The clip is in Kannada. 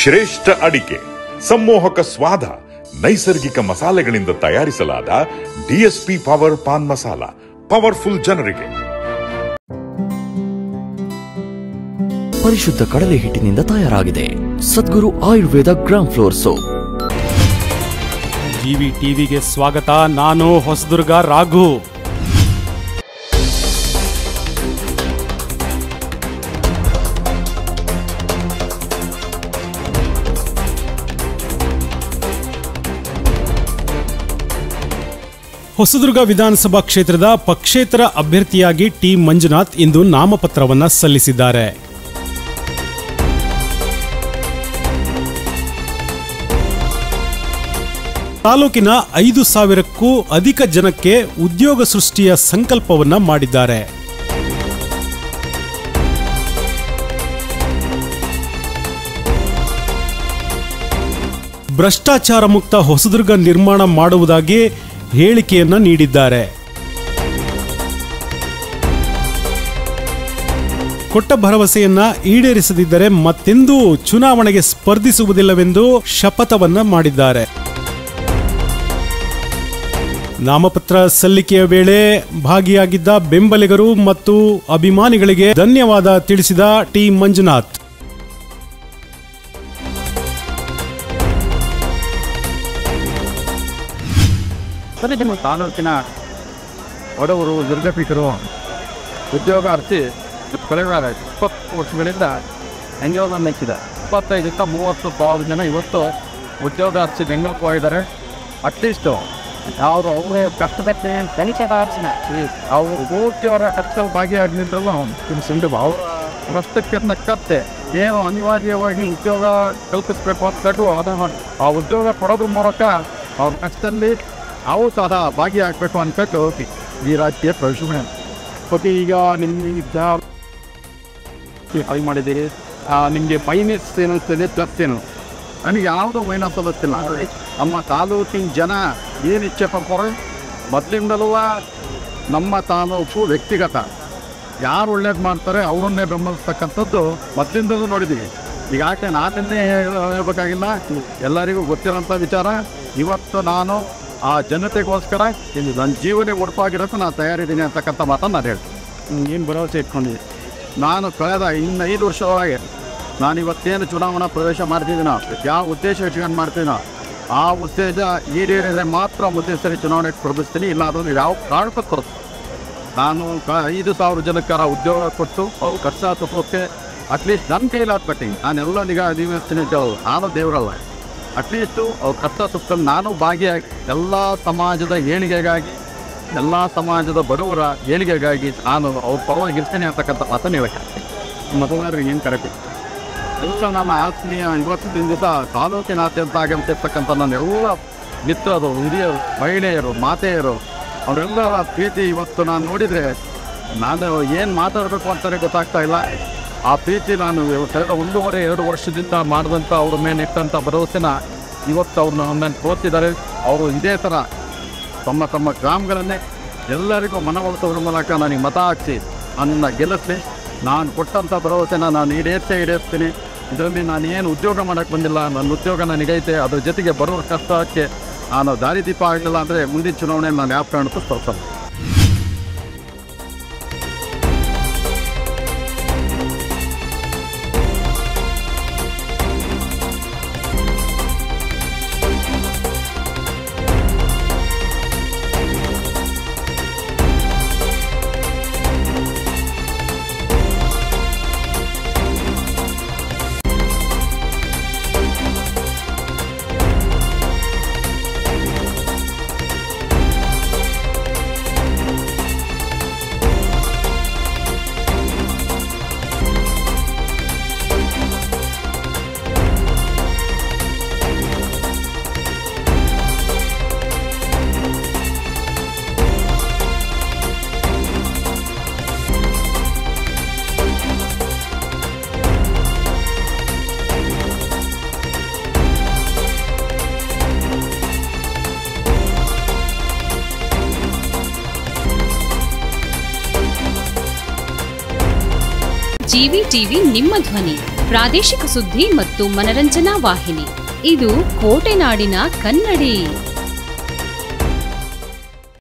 ಶ್ರೇಷ್ಠ ಅಡಿಕೆ ಸಮ್ಮೋಹಕ ಸ್ವಾದ ನೈಸರ್ಗಿಕ ಮಸಾಲೆಗಳಿಂದ ತಯಾರಿಸಲಾದ DSP power pan masala powerful ಜನರಿಗೆ ಪರಿಶುದ್ಧ ಕಡಲೆ ಹಿಟ್ಟಿನಿಂದ ತಯಾರಾಗಿದೆ Sadguru Ayurveda gram flour soap GV ಟಿವಿಗೆ ಸ್ವಾಗತ ನಾನು ಹೊಸದುರ್ಗ ರಾಘು ಹೊಸದುರ್ಗ ವಿಧಾನಸಭಾ ಕ್ಷೇತ್ರದ ಪಕ್ಷೇತರ ಅಭ್ಯರ್ಥಿಯಾಗಿ ಟಿ ಮಂಜುನಾಥ್ ಇಂದು ನಾಮಪತ್ರವನ್ನ ಸಲ್ಲಿಸಿದ್ದಾರೆ ತಾಲೂಕಿನ ಐದು ಸಾವಿರಕ್ಕೂ ಅಧಿಕ ಜನಕ್ಕೆ ಉದ್ಯೋಗ ಸೃಷ್ಟಿಯ ಸಂಕಲ್ಪವನ್ನ ಮಾಡಿದ್ದಾರೆ ಭ್ರಷ್ಟಾಚಾರ ಮುಕ್ತ ಹೊಸದುರ್ಗ ನಿರ್ಮಾಣ ಮಾಡುವುದಾಗಿ ಹೇಳಿಕೆಯನ್ನ ನೀಡಿದ್ದಾರೆ ಕೊಟ್ಟ ಭರವಸೆಯನ್ನ ಈಡೇರಿಸದಿದ್ದರೆ ಮತ್ತೆಂದೂ ಚುನಾವಣೆಗೆ ಸ್ಪರ್ಧಿಸುವುದಿಲ್ಲವೆಂದು ಶಪಥವನ್ನ ಮಾಡಿದ್ದಾರೆ ನಾಮಪತ್ರ ಸಲ್ಲಿಕೆಯ ವೇಳೆ ಭಾಗಿಯಾಗಿದ್ದ ಬೆಂಬಲಿಗರು ಮತ್ತು ಅಭಿಮಾನಿಗಳಿಗೆ ಧನ್ಯವಾದ ತಿಳಿಸಿದ ಟಿ ಮಂಜುನಾಥ್ ಸರಿ ನಿಮ್ಮ ತಾಲೂಕಿನ ಬಡವರು ದುರ್ಗಪಿಕರು ಉದ್ಯೋಗ ಅರ್ಚಿ ಕೊಲೆಗಾರ ಇಪ್ಪತ್ತು ವರ್ಷಗಳಿಂದ ಎನ್ಜಿಒನ ನೆಚ್ಚಿದೆ ಇಪ್ಪತ್ತೈದರಿಂದ ಮೂವತ್ತು ಸಾವಿರ ಜನ ಇವತ್ತು ಉದ್ಯೋಗ ಅರ್ಚಿ ಬೆಂಗಳೂರಿಗೆ ಹೋಗಿದ್ದಾರೆ ಅಟ್ಲೀಸ್ಟು ಅವರು ಅವರೇ ಕಷ್ಟಪಟ್ಟು ಅವರು ಪೂರ್ತಿ ಅವರ ಕಷ್ಟದಲ್ಲಿ ಭಾಗಿಯಾಗಿದ್ರಲ್ಲ ಸಿಂಧು ಅವ್ರ ಕಷ್ಟಕ್ಕೆ ತಕ್ಕಂತೆ ಏನು ಅನಿವಾರ್ಯವಾಗಿ ಉದ್ಯೋಗ ಕಲ್ಪಿಸಬೇಕು ಅಂತ ಹೇಳ್ಬಿಟ್ಟು ಅದನ್ನು ಆ ಉದ್ಯೋಗ ಕೊಡೋದ್ರ ಮೂಲಕ ಅವ್ರ ಕಷ್ಟದಲ್ಲಿ ನಾವು ಸಹ ಭಾಗಿಯಾಗಬೇಕು ಅಂದ್ಬಿಟ್ಟು ಈ ರಾಜಕೀಯ ಪ್ರವೇಶ ಓಕೆ ಈಗ ನಿಮಗೆ ಟ್ರೈ ಮಾಡಿದ್ದೀರಿ ನಿಮಗೆ ಮೈನಸ್ ಏನಿಸ್ತದೆ ಪ್ಲಸ್ ಏನು ನನಗೆ ಯಾವುದೋ ಮೈನಸ್ ಗೊತ್ತಿಲ್ಲ ನಮ್ಮ ತಾಲೂಕಿನ ಜನ ಏನು ಇಚ್ಛೆ ಪಡ್ತಾರೆ ಮೊದಲಿಂದಲೂ ನಮ್ಮ ತಾಲೂಕು ವ್ಯಕ್ತಿಗತ ಯಾರು ಒಳ್ಳೇದು ಮಾಡ್ತಾರೆ ಅವರನ್ನೇ ಬೆಂಬಲಿಸ್ತಕ್ಕಂಥದ್ದು ಮೊದಲಿಂದಲೂ ನೋಡಿದ್ದೀವಿ ಈಗಾಗಲೇ ನಾನನ್ನೇ ಹೇಳ್ಬೇಕಾಗಿಲ್ಲ ಎಲ್ಲರಿಗೂ ಗೊತ್ತಿರೋಂಥ ವಿಚಾರ ಇವತ್ತು ನಾನು ಆ ಜನತೆಗೋಸ್ಕರ ಇದು ನನ್ನ ಜೀವನ ಮುಡುಪಾಗಿರೋಕ್ಕೆ ನಾನು ತಯಾರಿದ್ದೀನಿ ಅಂತಕ್ಕಂಥ ಮಾತನ್ನು ನಾನು ಹೇಳ್ತೀನಿ ಏನು ಭರವಸೆ ಇಟ್ಕೊಂಡಿದ್ದೆ ನಾನು ಕಳೆದ ಇನ್ನು ಐದು ವರ್ಷದೊಳಗೆ ನಾನು ಇವತ್ತೇನು ಚುನಾವಣಾ ಪ್ರವೇಶ ಮಾಡ್ತಿದ್ದೀನೋ ಯಾವ ಉದ್ದೇಶ ಇಟ್ಕೊಂಡು ಮಾಡ್ತೀನೋ ಆ ಉದ್ದೇಶ ಈಡೇರಿದರೆ ಮಾತ್ರ ಮುಂದಿನ ಸರಿ ಚುನಾವಣೆಗೆ ಸ್ಪರ್ಧಿಸ್ತೀನಿ ಇಲ್ಲ ಅದನ್ನು ಯಾವ ಕಾರಣಕ್ಕೂ ಕೊಡ್ತೀನಿ ನಾನು ಕ ಐದು ಸಾವಿರ ಜನಕ್ಕಾರ ಉದ್ಯೋಗ ಕೊಟ್ಟು ಅವ್ರು ಕಷ್ಟ ತಪ್ಪೋಕ್ಕೆ ಅಟ್ಲೀಸ್ಟ್ ನನ್ನ ಕೈಲಾಗ್ಬಿಟ್ಟಿನಿ ನಾನೆಲ್ಲ ನಿಗಾ ನಿರ್ವಹಿಸ್ತೀನಿ ಅಂತ ಹೇಳೋದು. ನಾನು ದೇವರಲ್ಲ ಅಟ್ಲೀಸ್ಟು ಅವ್ರ ಕಷ್ಟ ಸುಖದಲ್ಲಿ ನಾನು ಭಾಗಿಯಾಗಿ ಎಲ್ಲ ಸಮಾಜದ ಏಳಿಗೆಗಾಗಿ ಎಲ್ಲ ಸಮಾಜದ ಬಡವರ ಏಳಿಗೆಗಾಗಿ ನಾನು ಅವ್ರ ಪರವಾಗಿ ಇರ್ತೀನಿ ಅಂತಕ್ಕಂಥ ಮಾತನ್ನು ಹೇಳಕ್ಕೆ ಮತದಾರರಿಗೆ ಏನು ಕರೆಕ್ಟ್ ಎಲ್ಲ ನಮ್ಮ ಆತ್ಮೀಯ ಇವತ್ತಿನ ದಿವಸ ತಾಲೂಕಿನಾದ್ಯಂತ ಆಗಮಿಸಿರ್ತಕ್ಕಂಥ ನನ್ನ ಎಲ್ಲ ಮಿತ್ರರು ಹಿರಿಯರು ಮಹಿಳೆಯರು ಮಾತೆಯರು ಅವರೆಲ್ಲರ ಪ್ರೀತಿ ಇವತ್ತು ನಾನು ನೋಡಿದರೆ ನಾನು ಏನು ಮಾತಾಡಬೇಕು ಅಂತಾನೆ ಗೊತ್ತಾಗ್ತಾ ಇಲ್ಲ ಆ ಪ್ರೀತಿ ನಾನು ಕಳೆದ ಒಂದೂವರೆ ಎರಡು ವರ್ಷದಿಂದ ಮಾಡಿದಂಥ ಅವ್ರ ಮೇಲೆ ಇಟ್ಟಂಥ ಭರವಸೆನ ಇವತ್ತು ಅವ್ರು ನನ್ನನ್ನು ತೋರಿಸಿದ್ದಾರೆ ಅವರು ಇದೇ ಥರ ತಮ್ಮ ತಮ್ಮ ಗ್ರಾಮಗಳನ್ನೇ ಎಲ್ಲರಿಗೂ ಮನವೊಲಿಸೋದ್ರ ಮೂಲಕ ನನಗೆ ಮತ ಹಾಕಿಸಿ ನನ್ನನ್ನು ಗೆಲ್ಲಿಸಿ ನಾನು ಕೊಟ್ಟಂಥ ಭರವಸೆನ ನಾನು ಈಡೇರಿಸೇ ಈಡೇರಿಸ್ತೀನಿ ಇದರಲ್ಲಿ ನಾನು ಏನು ಉದ್ಯೋಗ ಮಾಡೋಕ್ಕೆ ಬಂದಿಲ್ಲ ನನ್ನ ಉದ್ಯೋಗ ನನಗೈತೆ ಅದ್ರ ಜೊತೆಗೆ ಬರೋ ಕಷ್ಟಕ್ಕೆ ನಾನು ದಾರಿದೀಪ ಆಗಲಿಲ್ಲ ಅಂದರೆ ಮುಂದಿನ ಚುನಾವಣೆಯಲ್ಲಿ ನಾನು ಯಾವ ಕಾರಣಕ್ಕೂ ಸ್ಪರ್ಶಲ್ಲ ಜಿವಿ ಟಿವಿ ನಿಮ್ಮ ಧ್ವನಿ ಪ್ರಾದೇಶಿಕ ಸುದ್ದಿ ಮತ್ತು ಮನರಂಜನಾ ವಾಹಿನಿ ಇದು ಕೋಟೆನಾಡಿನ ಕನ್ನಡಿ